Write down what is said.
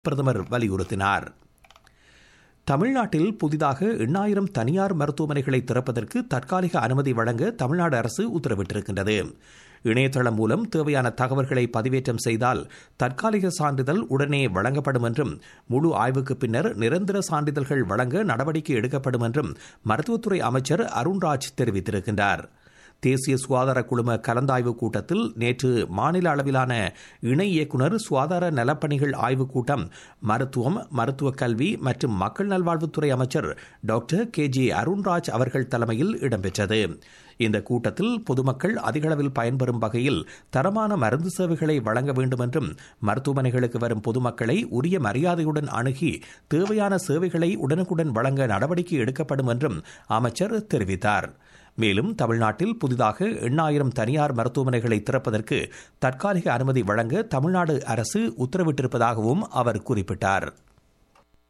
பிரதமர் வலியுறுத்தினார் தமிழ்நாட்டில் புதிதாக எண்ணாயிரம் தனியார் மருத்துவமனைகளை திறப்பதற்கு தற்காலிக அனுமதி வழங்க தமிழ்நாடு அரசு உத்தரவிட்டிருக்கின்றது இணையதளம் மூலம் தேவையான தகவல்களை பதிவேற்றம் செய்தால் தற்காலிக சான்றிதழ் உடனே வழங்கப்படும் என்றும் முழு ஆய்வுக்கு பின்னர் நிரந்தர சான்றிதழ்கள் வழங்க நடவடிக்கை எடுக்கப்படும் என்றும் மருத்துவத்துறை அமைச்சர் அருண்ராஜ் தெரிவித்திருக்கின்றார் தேசிய சுகாதார குழும கலந்தாய்வு கூட்டத்தில் நேற்று மாநில அளவிலான இணை இயக்குநர் சுகாதார நலப்பணிகள் ஆய்வுக் கூட்டம் மருத்துவம் மருத்துவ கல்வி மற்றும் மக்கள் நல்வாழ்வுத்துறை அமைச்சர் டாக்டர் கே ஜே அருண்ராஜ் அவர்கள் தலைமையில் இடம்பெற்றது இந்த கூட்டத்தில் பொதுமக்கள் அதிகளவில் பயன்பெறும் வகையில் தரமான மருந்து சேவைகளை வழங்க வேண்டும் என்றும் மருத்துவமனைகளுக்கு வரும் பொதுமக்களை உரிய மரியாதையுடன் அணுகி தேவையான சேவைகளை உடனுக்குடன் வழங்க நடவடிக்கை எடுக்கப்படும் என்றும் அமைச்சர் தெரிவித்தார் மேலும் தமிழ்நாட்டில் புதிதாக எண்ணாயிரம் தனியார் மருத்துவமனைகளை திறப்பதற்கு தற்காலிக அனுமதி வழங்க தமிழ்நாடு அரசு உத்தரவிட்டிருப்பதாகவும் அவர் குறிப்பிட்டார்